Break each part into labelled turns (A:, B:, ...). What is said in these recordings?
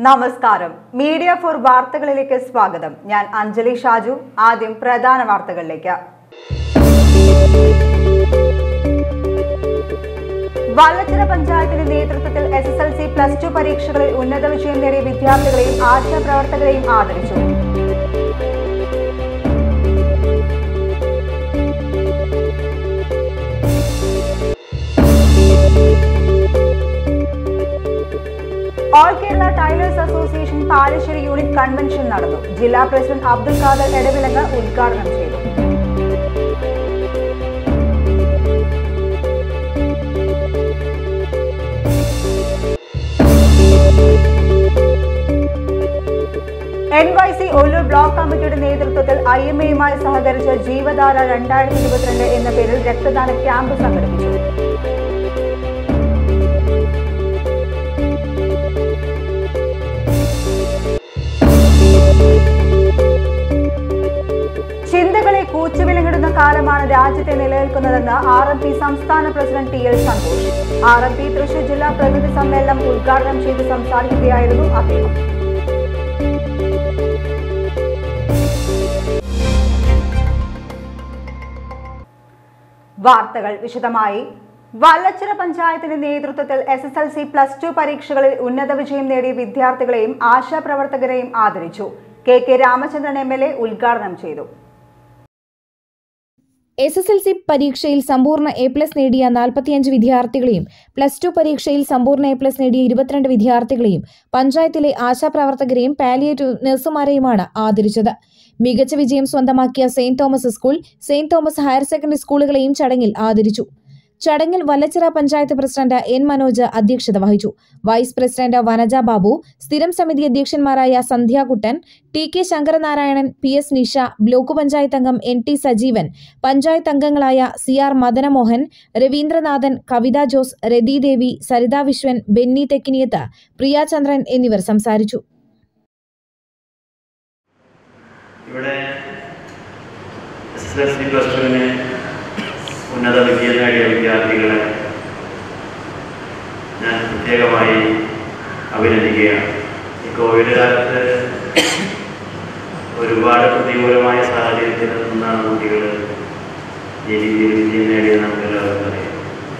A: നമസ്കാരം media for വാർത്തകളിലേക്ക് സ്വാഗതം ഞാൻ അഞ്ജലി ഷാജു ആദ്യം പ്രധാന വാർത്തകളിലേക്ക് വല്ലച്ചിറ പഞ്ചായത്തിന്റെ നേതൃത്വത്തിൽ S S L C plus two പരീക്ഷകളിൽ ഉന്നത വിജയം നേടിയ വിദ്യാർത്ഥികളെയും ആശാപ്രവർത്തകരെയും ആദരിച്ചു all Kerala tailors association Palassery unit convention നടന്നു ജില്ലാ പ്രസിഡന്റ് അബ്ദുൽ ഖാദർ എടവിലങ്ങ് ഉദ്ഘാടനം ചെയ്തു N Y C Ollur block കമ്മിറ്റിയുടെ നേതൃത്വത്തിൽ ഐ എം എയുമായി സഹകരിച്ച് ജീവധാര രണ്ടായിരത്തി ഇരുപത്തിരണ്ട് എന്ന പേരിൽ രക്തദാന ക്യാമ്പ് സംഘടിപ്പിച്ചു ചിന്തകളെ കൂച്ചുവിലങ്ങിടുന്ന കാലമാണ് രാജ്യത്തെ നിലനിൽക്കുന്നതെന്ന് ആർ എം പി സംസ്ഥാന president T L Santhosh R M P Thrissur ജില്ലാ പ്രതിനിധി സമ്മേളനം ഉദ്ഘാടനം ചെയ്ത് സംസാരിക്കുകയായിരുന്നു അദ്ദേഹം വാർത്തകൾ വിശദമായി വല്ലച്ചിറ പഞ്ചായത്തിന്റെ നേതൃത്വത്തിൽ S S L C plus two പരീക്ഷകളിൽ ഉന്നത വിജയം നേടിയ വിദ്യാർത്ഥികളെയും ആശാപ്രവർത്തകരെയും ആദരിച്ചു K K Ramachandran M L A ഉദ്ഘാടനം ചെയ്തു
B: എസ് എസ് എൽ സി പരീക്ഷയിൽ സമ്പൂർണ്ണ എ പ്ലസ് നേടിയ നാൽപ്പത്തിയഞ്ച് വിദ്യാർത്ഥികളെയും പ്ലസ് ടു പരീക്ഷയിൽ സമ്പൂർണ്ണ എ പ്ലസ് നേടിയ ഇരുപത്തിരണ്ട് വിദ്യാർത്ഥികളെയും പഞ്ചായത്തിലെ ആശാപ്രവർത്തകരെയും പാലിയേറ്റീവ് നഴ്സുമാരെയുമാണ് ആദരിച്ചത് മികച്ച വിജയം സ്വന്തമാക്കിയ saint Thomas school saint Thomas higher secondary സ്കൂളുകളെയും ചടങ്ങിൽ ആദരിച്ചു ചടങ്ങിൽ വല്ലച്ചിറ പഞ്ചായത്ത് പ്രസിഡന്റ് എൻ മനോജ് അധ്യക്ഷത വഹിച്ചു വൈസ് പ്രസിഡന്റ് വനജ ബാബു സ്ഥിരം സമിതി അധ്യക്ഷന്മാരായ Sandhyakuttan T K Sankaranarayanan P S Nisha block panchayat അംഗം എൻ ടി സജീവൻ പഞ്ചായത്ത് അംഗങ്ങളായ സി ആർ മദനമോഹൻ രവീന്ദ്രനാഥൻ കവിത ജോസ് രതിദേവി സരിത വിശ്വൻ ബെന്നി തെക്കിനിയത്ത് പ്രിയ ചന്ദ്രൻ എന്നിവർ സംസാരിച്ചു
C: ഇവിടെ S S L C plus ടുവിന് ഉന്നത വിദ്യ നേടിയ വിദ്യാർത്ഥികളെ ഞാൻ പ്രത്യേകമായി അഭിനന്ദിക്കുകയാണ് ഈ കോവിഡ് കാലത്ത് ഒരുപാട് പ്രതികൂലമായ സാഹചര്യത്തിൽ നിന്നാണ് കുട്ടികൾ ഈ രീതിയിൽ വിജയം നേടിയത് നമുക്ക് എല്ലാവർക്കും അറിയാം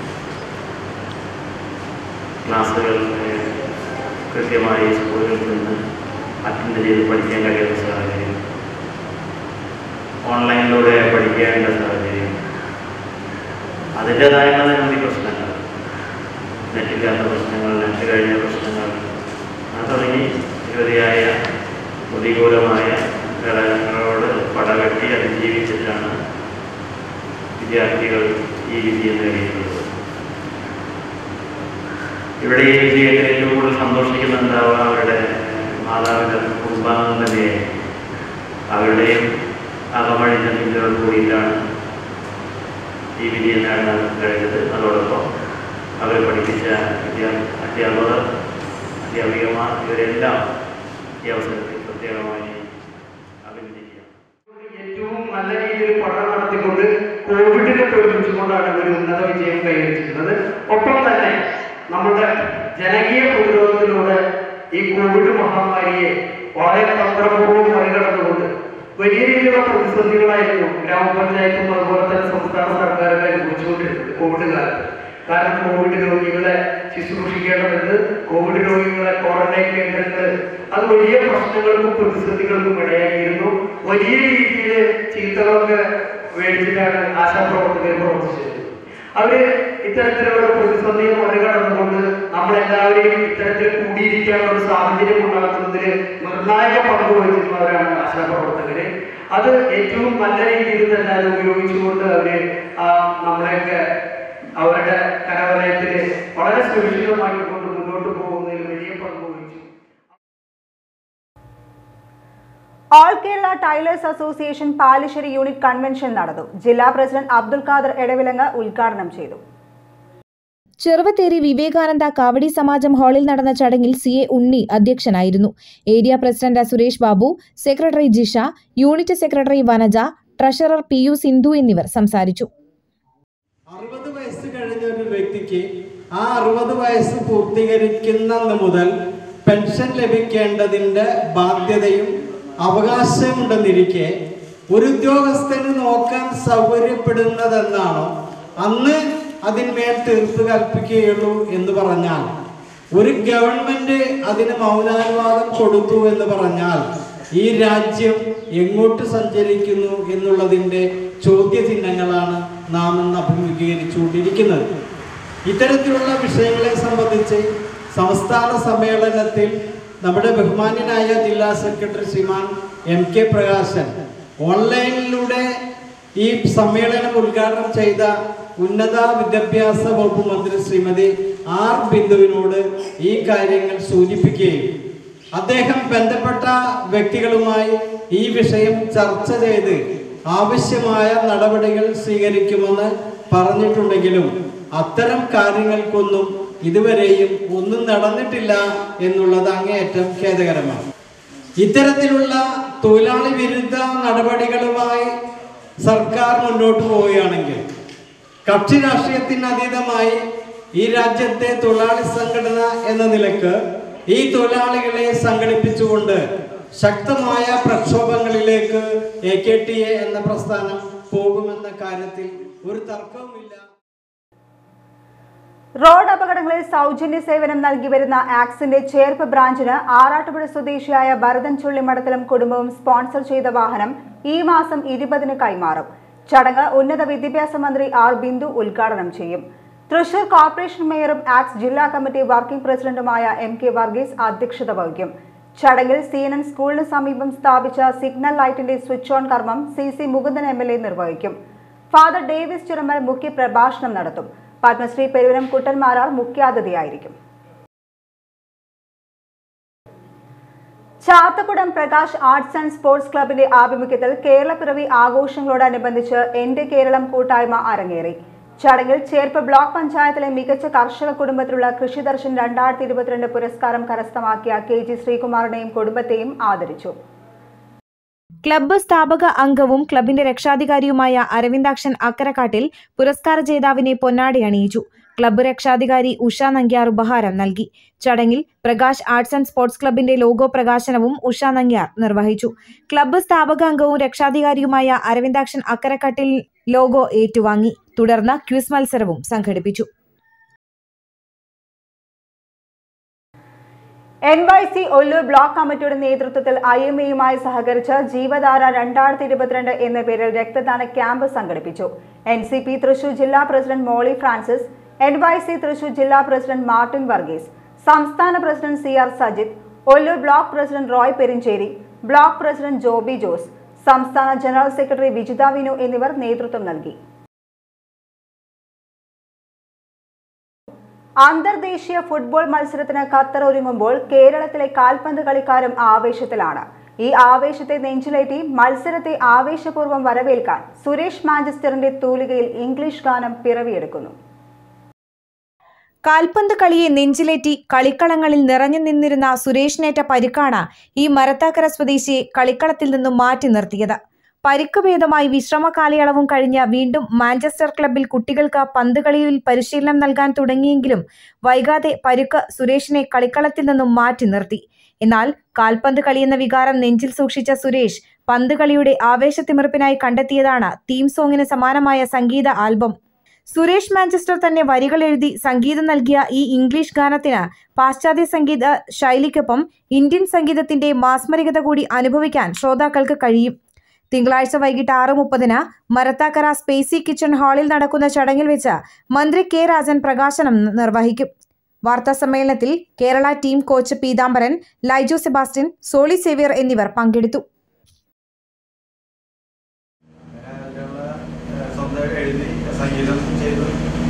C: ക്ലാസ്സുകൾ ഏഹ്, കൃത്യമായി സ്കൂളുകളിൽ നിന്ന് അറ്റൻഡ് ചെയ്ത് പഠിക്കാൻ കഴിയുന്ന സാഹചര്യം ഓൺലൈനിലൂടെ പഠിക്കേണ്ട സാഹചര്യം അതിൻ്റെതായ നിരവധി പ്രശ്നങ്ങൾ നെറ്റില്ലാത്ത പ്രശ്നങ്ങൾ നെറ്റ് കഴിഞ്ഞ പ്രശ്നങ്ങൾ അങ്ങനെ തുടങ്ങി നിരവധിയായ പ്രതികൂലമായ ഘടകങ്ങളോട് പടവെട്ടി അതിജീവിച്ചിട്ടാണ് വിദ്യാർത്ഥികൾ ഈ വിജയം നേടിയിട്ടുള്ളത് ഇവിടെ ഈ വിജയത്തിൽ ഏറ്റവും കൂടുതൽ സന്തോഷിക്കുന്നുണ്ടാവുക അവരുടെ മാതാപിതാക്കൾ കുടുംബാംഗം തന്നെയായിരിക്കും അവരുടെയും അകമഴിഞ്ഞ ചിന്തയോട് കൂടിയിട്ടാണ് ഈ വിജയം നേടാൻ കഴിഞ്ഞത് അതോടൊപ്പം അവർ പഠിപ്പിച്ച വിദ്യാ അധ്യാപകർ അധ്യാപികമാർ ഇവരെല്ലാം ഈ അവസരത്തിൽ പ്രത്യേകമായി അഭിനന്ദിക്കുക
D: ഏറ്റവും നല്ല രീതിയിൽ പഠനം നടത്തിക്കൊണ്ട് കോവിഡിനെ തോൽപ്പിച്ചുകൊണ്ടാണ് ഇവർ ഉന്നത വിജയം കൈവരിച്ചിട്ടുള്ളത് ഒപ്പം തന്നെ നമ്മുടെ ജനകീയ പ്രതിരോധത്തിലൂടെ ഈ കോവിഡ് മഹാമാരിയെ വളരെ തന്ത്രപൂർവ്വം മറികടന്നുകൊണ്ട് വലിയ രീതിയിലുള്ള പ്രതിസന്ധികളായിരുന്നു ഗ്രാമപഞ്ചായത്തും അതുപോലെ തന്നെ സംസ്ഥാന സർക്കാരൊക്കെ അനുഭവിച്ചുകൊണ്ടിരുന്നത് കോവിഡ് കാലത്ത് കാരണം കോവിഡ് രോഗികളെ ശുശ്രൂഷിക്കേണ്ടതുണ്ട് കോവിഡ് രോഗികളെ ക്വാറന്റൈൻ കേന്ദ്രങ്ങൾ അത് വലിയ പ്രശ്നങ്ങൾക്കും പ്രതിസന്ധികൾക്കും ഇടയാക്കിയിരുന്നു വലിയ രീതിയിൽ ചീത്തകളൊക്കെ മേടിച്ചിട്ടാണ് ആശാപ്രവർത്തകർ പ്രവർത്തിച്ചത് അവര് ഇത്തരത്തിലുള്ള പ്രതിസന്ധിയെ മറികടന്നുകൊണ്ട് നമ്മളെല്ലാവരെയും ഇത്തരത്തിൽ കൂടിയിരിക്കാനുള്ള ഒരു സാഹചര്യം ഉണ്ടാക്കുന്നതിൽ നിർണായക പങ്ക് വഹിച്ചിട്ടുള്ളവരാണ് ആശാപ്രവർത്തകര് അത് ഏറ്റവും നല്ല രീതിയിൽ തന്നെ അത് ഉപയോഗിച്ചുകൊണ്ട് അവര് ആ നമ്മളെയൊക്കെ അവരുടെ കരവലയത്തിൽ വളരെ സുരക്ഷിതമാക്കിക്കൊണ്ട് മുന്നോട്ട് പോകുന്നതിൽ വലിയ പങ്ക് വഹിച്ചു
A: all Kerala tailors association Palassery unit convention നടന്നു ജില്ലാ പ്രസിഡന്റ് അബ്ദുൽ ഖാദർ എടവിലങ്ങ് ഉദ്ഘാടനം ചെയ്തു
B: ചെറുവത്തേരി വിവേകാനന്ദ കാവടി സമാജം ഹാളിൽ നടന്ന ചടങ്ങിൽ സി എ ഉണ്ണി അധ്യക്ഷനായിരുന്നു area president Suresh Babu secretary Jisha unit secretary Vanaja treasurer P U Sindhu എന്നിവർ സംസാരിച്ചു
E: അറുപത് വയസ്സ് കഴിഞ്ഞ ഒരു വ്യക്തിക്ക് ആ അറുപത് വയസ്സ് പൂർത്തീകരിക്കുന്നന്ന് മുതൽ പെൻഷൻ ലഭിക്കേണ്ടതിൻ്റെ ബാധ്യതയും അവകാശമുണ്ടെന്നിരിക്കെ ഒരു ഉദ്യോഗസ്ഥന് നോക്കാൻ സൗകര്യപ്പെടുന്നതെന്നാണോ അന്ന് അതിന്മേൽ തീർപ്പ് കൽപ്പിക്കുകയുള്ളൂ എന്ന് പറഞ്ഞാൽ ഒരു ഗവൺമെന്റ് അതിന് മൗനാനുവാദം കൊടുത്തു എന്ന് പറഞ്ഞാൽ ഈ രാജ്യം എങ്ങോട്ട് സഞ്ചരിക്കുന്നു എന്നുള്ളതിൻ്റെ ചോദ്യചിഹ്നങ്ങളാണ് നാം ഇന്ന് അഭിമുഖീകരിച്ചുകൊണ്ടിരിക്കുന്നത് ഇത്തരത്തിലുള്ള വിഷയങ്ങളെ സംബന്ധിച്ച് സംസ്ഥാന സമ്മേളനത്തിൽ നമ്മുടെ ബഹുമാന്യനായ ജില്ലാ secretary Sriman M K Prakashan ഓൺലൈനിലൂടെ ഈ സമ്മേളനം ഉദ്ഘാടനം ചെയ്ത ഉന്നത വിദ്യാഭ്യാസ വകുപ്പ് മന്ത്രി ശ്രീമതി ആർ ബിന്ദുവിനോട് ഈ കാര്യങ്ങൾ സൂചിപ്പിക്കുകയും അദ്ദേഹം ബന്ധപ്പെട്ട വ്യക്തികളുമായി ഈ വിഷയം ചർച്ച ചെയ്ത് ആവശ്യമായ നടപടികൾ സ്വീകരിക്കുമെന്ന് പറഞ്ഞിട്ടുണ്ടെങ്കിലും അത്തരം കാര്യങ്ങൾക്കൊന്നും ഇതുവരെയും ഒന്നും നടന്നിട്ടില്ല എന്നുള്ളത് അങ്ങേയറ്റം ഖേദകരമാണ് ഇത്തരത്തിലുള്ള തൊഴിലാളി വിരുദ്ധ നടപടികളുമായി സർക്കാർ മുന്നോട്ട് പോവുകയാണെങ്കിൽ കക്ഷി രാഷ്ട്രീയത്തിന് അതീതമായി ഈ രാജ്യത്തെ തൊഴിലാളി സംഘടന എന്ന നിലക്ക് ഈ തൊഴിലാളികളെ സംഘടിപ്പിച്ചുകൊണ്ട് ശക്തമായ പ്രക്ഷോഭങ്ങളിലേക്ക് എ കെ ടി എ എന്ന പ്രസ്ഥാനം പോകുമെന്ന കാര്യത്തിൽ ഒരു തർക്കവുമില്ല
A: റോഡ് അപകടങ്ങളിൽ സൗജന്യ സേവനം നൽകി വരുന്ന ആക്സിന്റെ ചേർപ്പ് ബ്രാഞ്ചിന് ആറാട്ടുപുഴ സ്വദേശിയായ ഭരതൻ ചുള്ളിമഠത്തിലും കുടുംബവും സ്പോൺസർ ചെയ്ത വാഹനം ഈ മാസം ഇരുപതിന് കൈമാറും ചടങ്ങ് ഉന്നത വിദ്യാഭ്യാസ മന്ത്രി ആർ ബിന്ദു ഉദ്ഘാടനം ചെയ്യും തൃശൂർ കോർപ്പറേഷൻ മേയറും ആക്സ് ജില്ലാ കമ്മിറ്റി വർക്കിംഗ് പ്രസിഡന്റുമായ എം കെ വർഗീസ് അധ്യക്ഷത വഹിക്കും ചടങ്ങിൽ സി എൻ എൻ സ്കൂളിന് സമീപം സ്ഥാപിച്ച സിഗ്നൽ ലൈറ്റിന്റെ സ്വിച്ച് ഓൺ കർമ്മം C C Mukundan M L A നിർവഹിക്കും ഫാദർ ഡേവിസ് ചിറമൽ മുഖ്യ പ്രഭാഷണം നടത്തും പത്മശ്രീ പെരുവനം കുട്ടന്മാരാർ മുഖ്യാതിഥിയായിരിക്കും Chathakkudam Prakash arts and sports ക്ലബിന്റെ ആഭിമുഖ്യത്തിൽ കേരളപ്പിറവി ആഘോഷങ്ങളോടനുബന്ധിച്ച് എന്റെ കേരളം കൂട്ടായ്മ അരങ്ങേറി ചടങ്ങിൽ ചേർപ്പ് ബ്ലോക്ക് പഞ്ചായത്തിലെ മികച്ച കർഷക കുടുംബത്തിലുള്ള കൃഷിദർശൻ രണ്ടായിരത്തി ഇരുപത്തിരണ്ട് പുരസ്കാരം കരസ്ഥമാക്കിയ കെ ജി ശ്രീകുമാറിനെയും കുടുംബത്തെയും ആദരിച്ചു
B: ക്ലബ്ബ് സ്ഥാപക അംഗവും ക്ലബിന്റെ രക്ഷാധികാരിയുമായ അരവിന്ദാക്ഷൻ അക്കരക്കാട്ടിൽ പുരസ്കാര ജേതാവിനെ പൊന്നാടി അണിയിച്ചു ക്ലബ്ബ് രക്ഷാധികാരി ഉഷ നങ്ക്യാർ ഉപഹാരം നൽകി ചടങ്ങിൽ പ്രകാശ് ആർട്സ് ആൻഡ് സ്പോർട്സ് ക്ലബിന്റെ ലോഗോ പ്രകാശനവും ഉഷ നങ്ക്യാർ നിർവഹിച്ചു ക്ലബ്ബ് സ്ഥാപക അംഗവും രക്ഷാധികാരിയുമായ അരവിന്ദാക്ഷൻ അക്കരക്കാട്ടിൽ ലോഗോ ഏറ്റുവാങ്ങി തുടർന്ന് ക്വിസ് മത്സരവും സംഘടിപ്പിച്ചു
A: N Y C Ollur block കമ്മിറ്റിയുടെ നേതൃത്വത്തിൽ ഐ എം എയുമായി സഹകരിച്ച് ജീവധാര രണ്ടായിരത്തി ഇരുപത്തിരണ്ട് എന്ന പേരിൽ രക്തദാന ക്യാമ്പ് സംഘടിപ്പിച്ചു എൻ സി പി തൃശൂർ ജില്ലാ president Molly Francis N Y C Thrissur ജില്ലാ പ്രസിഡന്റ് മാർട്ടിൻ വർഗീസ് സംസ്ഥാന president C R Sajith Ollur block president Roy Perinchery block president Joby Jose സംസ്ഥാന ജനറൽ സെക്രട്ടറി വിജിത വിനു എന്നിവർ നേതൃത്വം നൽകി അന്തർദേശീയ ഫുട്ബോൾ മത്സരത്തിന് ഖത്തർ ഒരുങ്ങുമ്പോൾ കേരളത്തിലെ കാൽപന്ത് കളിക്കാരും ആവേശത്തിലാണ് ഈ ആവേശത്തെ നെഞ്ചിലേറ്റി മത്സരത്തെ ആവേശപൂർവ്വം വരവേൽക്കാൻ സുരേഷ് മാഞ്ചസ്റ്ററിന്റെ തൂലികയിൽ ഇംഗ്ലീഷ് ഗാനം പിറവിയെടുക്കുന്നു
B: കാൽപന്ത് കളിയെ നെഞ്ചിലേറ്റി കളിക്കളങ്ങളിൽ നിറഞ്ഞു നിന്നിരുന്ന സുരേഷിനേറ്റ പരിക്കാണ് ഈ മരത്താക്കര സ്വദേശിയെ കളിക്കളത്തിൽ നിന്നും മാറ്റി നിർത്തിയത് പരിക്ക് ഭേദമായി വിശ്രമ കാലയളവും കഴിഞ്ഞ് വീണ്ടും മാഞ്ചസ്റ്റർ ക്ലബിൽ കുട്ടികൾക്ക് പന്ത് കളിയിൽ പരിശീലനം നൽകാൻ തുടങ്ങിയെങ്കിലും വൈകാതെ പരുക്ക് സുരേഷിനെ കളിക്കളത്തിൽ നിന്നും മാറ്റി നിർത്തി എന്നാൽ കാൽപന്ത് കളിയെന്ന വികാരം നെഞ്ചിൽ സൂക്ഷിച്ച സുരേഷ് പന്ത് കളിയുടെ ആവേശത്തിമിർപ്പിനായി കണ്ടെത്തിയതാണ് തീം സോങ്ങിന് സമാനമായ സംഗീത ആൽബം സുരേഷ് മാഞ്ചസ്റ്റർ തന്നെ വരികൾ എഴുതി സംഗീതം നൽകിയ ഈ ഇംഗ്ലീഷ് ഗാനത്തിന് പാശ്ചാത്യ സംഗീത ശൈലിക്കൊപ്പം ഇന്ത്യൻ സംഗീതത്തിന്റെ മാസ്മരികത കൂടി അനുഭവിക്കാൻ ശ്രോതാക്കൾക്ക് കഴിയും തിങ്കളാഴ്ച വൈകിട്ട് ആറ് മുപ്പതിന് മരത്താക്കര സ്പേസി കിച്ചൺ ഹാളിൽ നടക്കുന്ന ചടങ്ങിൽ വെച്ച് മന്ത്രി കെ രാജൻ പ്രകാശനം നിർവഹിക്കും വാർത്താ സമ്മേളനത്തിൽ കേരള ടീം കോച്ച് പീതാംബരൻ ലൈജു സെബാസ്റ്റ്യൻ സോളി സേവ്യർ എന്നിവർ പങ്കെടുത്തു
F: അങ്ങനെയുള്ള സ്വന്തം എഴുതി സംഗീതം ചെയ്തു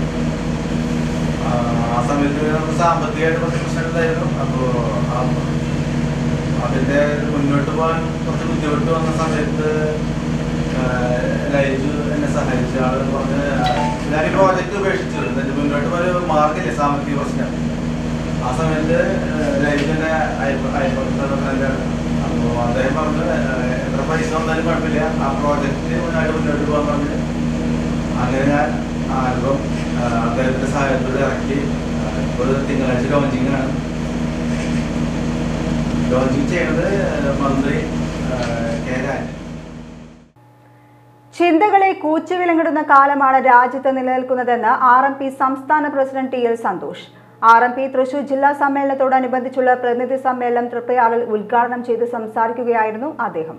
F: ആ, ആ സമയത്ത് നമുക്ക് സാമ്പത്തികമായിട്ട് കുറച്ച് പ്രശ്നമുണ്ടായിരുന്നു അപ്പോൾ അതിൻ്റെ മുന്നോട്ട് പോകാൻ കുറച്ച് ബുദ്ധിമുട്ട് വന്ന സമയത്ത് ആ, ലൈജു എന്നെ സഹായിച്ചു ആൾ പറഞ്ഞ് ഞാൻ ഈ പ്രോജക്റ്റ് ഉപേക്ഷിച്ചു എന്നിട്ട് മുന്നോട്ട് പോയ ഒരു മാർഗമില്ല സാമ്പത്തിക പ്രശ്നം ആ സമയത്ത് ലൈജു എന്നെ അയൽപ്പക്കാണ് അപ്പോൾ അദ്ദേഹം പറഞ്ഞു "ഏഹ്, എത്ര പൈസ വന്നാലും കുഴപ്പമില്ല ആ പ്രോജക്റ്റ് മുന്നോട്ട് മുന്നോട്ട് പോകാൻ പറഞ്ഞു അങ്ങനെ ഞാൻ ആൽബം അദ്ദേഹത്തിന്റെ സഹായത്തോടെ ഇറക്കി ഇപ്പോൾ തിങ്കളാഴ്ച ലോഞ്ചിങ് ആണ് ലോഞ്ചിങ് ചെയ്യുന്നത് മന്ത്രി കെ രാജൻ
A: ചിന്തകളെ കൂച്ചുവിലങ്ങിടുന്ന കാലമാണ് രാജ്യത്ത് നിലനിൽക്കുന്നതെന്ന് ആർ എം പി സംസ്ഥാന president T L Santhosh R M P Thrissur ജില്ലാ സമ്മേളനത്തോടനുബന്ധിച്ചുള്ള പ്രതിനിധി സമ്മേളനം തൃപ്രയാറിൽ ഉദ്ഘാടനം ചെയ്ത് സംസാരിക്കുകയായിരുന്നു അദ്ദേഹം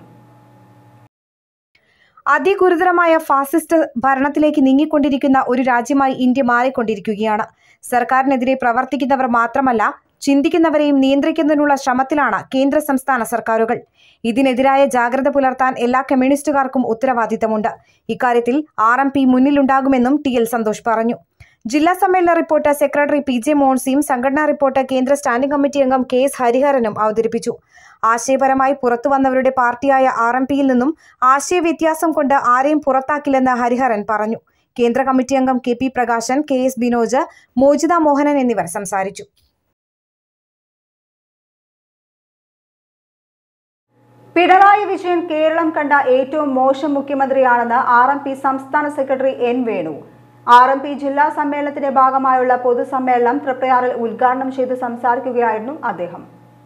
B: അതിഗുരുതരമായ ഫാസിസ്റ്റ് ഭരണത്തിലേക്ക് നീങ്ങിക്കൊണ്ടിരിക്കുന്ന ഒരു രാജ്യമായി ഇന്ത്യ മാറിക്കൊണ്ടിരിക്കുകയാണ് സർക്കാരിനെതിരെ പ്രവർത്തിക്കുന്നവർ മാത്രമല്ല ചിന്തിക്കുന്നവരെയും നിയന്ത്രിക്കുന്നതിനുള്ള ശ്രമത്തിലാണ് കേന്ദ്ര സംസ്ഥാന സർക്കാരുകൾ ഇതിനെതിരായ ജാഗ്രത പുലർത്താൻ എല്ലാ കമ്മ്യൂണിസ്റ്റുകാർക്കും ഉത്തരവാദിത്തമുണ്ട് ഇക്കാര്യത്തിൽ ആർ എം പി മുന്നിലുണ്ടാകുമെന്നും ടി എൽ സന്തോഷ് പറഞ്ഞു ജില്ലാ സമ്മേളന റിപ്പോർട്ട് സെക്രട്ടറി പി ജെ മോൺസിയും സംഘടനാ റിപ്പോർട്ട് കേന്ദ്ര സ്റ്റാൻഡിംഗ് കമ്മിറ്റി അംഗം കെ എസ് ഹരിഹരനും അവതരിപ്പിച്ചു ആശയപരമായി പുറത്തു വന്നവരുടെ പാർട്ടിയായ ആർ എം പിയിൽ നിന്നും ആശയവ്യത്യാസം കൊണ്ട് ആരെയും പുറത്താക്കില്ലെന്ന് ഹരിഹരൻ പറഞ്ഞു കേന്ദ്ര കമ്മിറ്റി അംഗം K P Prakashan K S Binoj Mojitha Mohanan എന്നിവർ സംസാരിച്ചു
A: പിണറായി വിജയൻ കേരളം കണ്ട ഏറ്റവും മോശം മുഖ്യമന്ത്രിയാണെന്ന് ആർ എം പി സംസ്ഥാന secretary N Venu R M P ജില്ലാ സമ്മേളനത്തിന്റെ ഭാഗമായുള്ള പൊതുസമ്മേളനം തൃപ്രയാറിൽ ഉദ്ഘാടനം ചെയ്ത് സംസാരിക്കുകയായിരുന്നു അദ്ദേഹം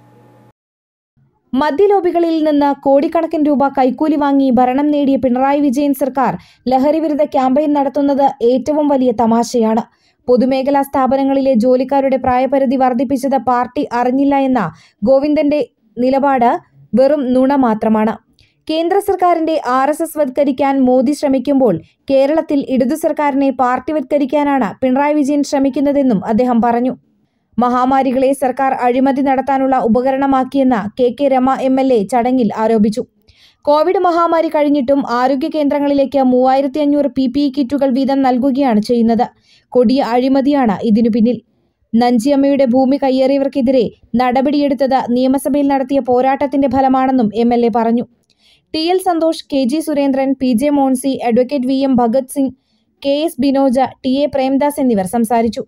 B: മദ്യലോബികളിൽ നിന്ന് കോടിക്കണക്കിന് രൂപ കൈക്കൂലി വാങ്ങി ഭരണം നേടിയ പിണറായി വിജയൻ സർക്കാർ ലഹരിവിരുദ്ധ ക്യാമ്പയിൻ നടത്തുന്നത് ഏറ്റവും വലിയ തമാശയാണ് പൊതുമേഖലാ സ്ഥാപനങ്ങളിലെ ജോലിക്കാരുടെ പ്രായപരിധി വർദ്ധിപ്പിച്ചത് പാർട്ടി അറിഞ്ഞില്ല എന്ന ഗോവിന്ദന്റെ നിലപാട് വെറും നുണ മാത്രമാണ് കേന്ദ്ര സർക്കാരിന്റെ ആർ എസ് എസ് വത്കരിക്കാൻ മോദി ശ്രമിക്കുമ്പോൾ കേരളത്തിൽ ഇടതു സർക്കാരിനെ പാർട്ടിവത്കരിക്കാനാണ് പിണറായി വിജയൻ ശ്രമിക്കുന്നതെന്നും അദ്ദേഹം പറഞ്ഞു മഹാമാരികളെ സർക്കാർ അഴിമതി നടത്താനുള്ള ഉപകരണമാക്കിയെന്ന് K K Rema M L A ചടങ്ങിൽ ആരോപിച്ചു കോവിഡ് മഹാമാരി കഴിഞ്ഞിട്ടും ആരോഗ്യ കേന്ദ്രങ്ങളിലേക്ക് മൂവായിരത്തി അഞ്ഞൂറ് പി പി ഇ കിറ്റുകൾ വീതം നൽകുകയാണ് ചെയ്യുന്നത് കൊടിയ അഴിമതിയാണ് ഇതിനു പിന്നിൽ നഞ്ചിയമ്മയുടെ ഭൂമി കയ്യേറിയവർക്കെതിരെ നടപടിയെടുത്തത് നിയമസഭയിൽ നടത്തിയ പോരാട്ടത്തിന്റെ ഫലമാണെന്നും എം എൽ എ പറഞ്ഞു T L Santhosh K G Surendran P J Monsi advocate V M Bhagat Singh K S Binoja T A Premdas എന്നിവർ സംസാരിച്ചു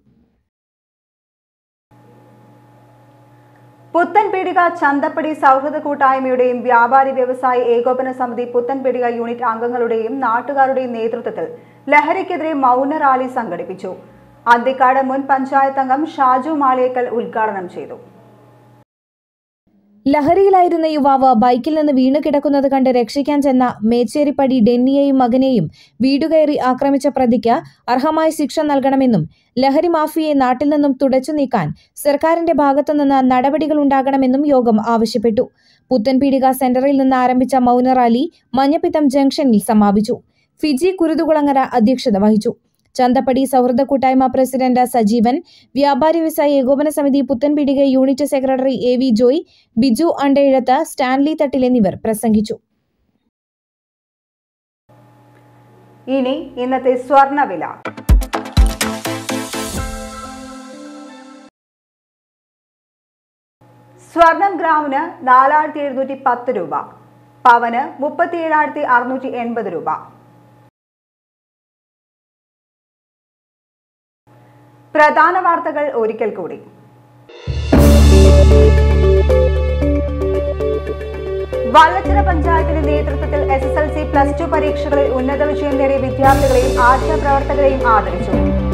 A: പുത്തൻപീടിക ചന്തപ്പടി സൗഹൃദ കൂട്ടായ്മയുടെയും വ്യാപാരി വ്യവസായി ഏകോപന സമിതി പുത്തൻപീടിക യൂണിറ്റ് അംഗങ്ങളുടെയും നാട്ടുകാരുടെയും നേതൃത്വത്തിൽ ലഹരിക്കെതിരെ മൗന റാലി സംഘടിപ്പിച്ചു അന്തിക്കാട് മുൻ പഞ്ചായത്ത് അംഗം ഷാജു മാളിയേക്കൽ ഉദ്ഘാടനം ചെയ്തു
B: ലഹരിയിലായിരുന്ന യുവാവ് ബൈക്കിൽ നിന്ന് വീണു കിടക്കുന്നത് കണ്ട് രക്ഷിക്കാൻ ചെന്ന മേച്ചേരിപ്പടി ഡെന്നിയെയും മകനെയും വീടുകയറി ആക്രമിച്ച പ്രതിക്ക് അർഹമായ ശിക്ഷ നൽകണമെന്നും ലഹരി മാഫിയയെ നാട്ടിൽ നിന്നും തുടച്ചു നീക്കാൻ സർക്കാരിന്റെ ഭാഗത്തുനിന്ന് നടപടികൾ ഉണ്ടാകണമെന്നും യോഗം ആവശ്യപ്പെട്ടു പുത്തൻപീടിക സെന്ററിൽ നിന്ന് ആരംഭിച്ച മൗന റാലി മഞ്ഞപ്പിത്തം ജംഗ്ഷനിൽ സമാപിച്ചു ഫിജി കുരുതുകുളങ്ങര അധ്യക്ഷത വഹിച്ചു ചന്തപ്പടി സൗഹൃദ കൂട്ടായ്മ പ്രസിഡന്റ് സജീവൻ വ്യാപാരി വ്യവസായ ഏകോപന സമിതി Puthenpeedika unit secretary A V Joy Biju Andayizhath Stanley Thattil എന്നിവർ പ്രസംഗിച്ചു
A: ഇനി ഇന്നത്തെ സ്വർണ്ണവില സ്വർണം ഗ്രാമിന് നാലായിരത്തി എഴുന്നൂറ്റി പത്ത് രൂപ പവന് മുപ്പത്തി ഏഴായിരത്തി അറുന്നൂറ്റി എൺപത് രൂപ പ്രധാന വാർത്തകൾ ഒരിക്കൽ കൂടി വള്ളച്ചിറ പഞ്ചായത്തിന്റെ നേതൃത്വത്തിൽ S S L C plus two പരീക്ഷകളിൽ ഉന്നത വിജയം നേടിയ വിദ്യാർത്ഥികളെയും ആശാപ്രവർത്തകരെയും ആദരിച്ചു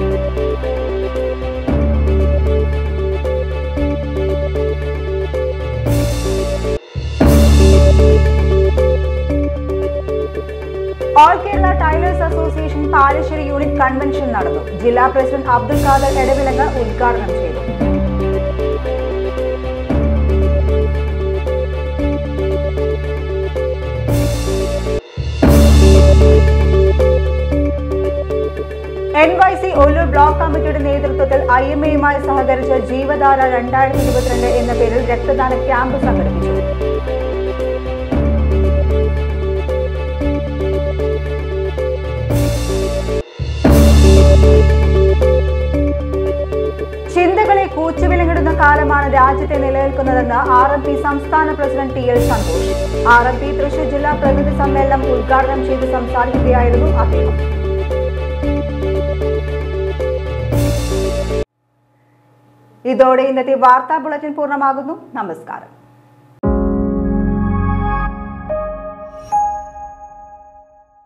A: all Kerala tailors association Palassery unit convention നടന്നു ജില്ലാ പ്രസിഡന്റ് അബ്ദുൽ ഖാദർ എടവിലങ്ങ് ഉദ്ഘാടനം ചെയ്തു N Y C Ollur block കമ്മിറ്റിയുടെ നേതൃത്വത്തിൽ ഐ എം എയുമായി സഹകരിച്ച് ജീവധാര രണ്ടായിരത്തി ഇരുപത്തിരണ്ട് എന്ന പേരിൽ രക്തദാന ക്യാമ്പ് സംഘടിപ്പിച്ചു ചിന്തകളെ കൂച്ചുവിലങ്ങിടുന്ന കാലമാണ് രാജ്യത്തെ നിലനിൽക്കുന്നതെന്ന് ആർ എം പി സംസ്ഥാന president T L Santhosh R M P Thrissur ജില്ലാ പ്രതിനിധി സമ്മേളനം ഉദ്ഘാടനം ചെയ്ത് സംസാരിക്കുകയായിരുന്നു അദ്ദേഹം ഇതോടെ ഇന്നത്തെ വാർത്താ ബുള്ളറ്റിൻ പൂർണ്ണമാകുന്നു നമസ്കാരം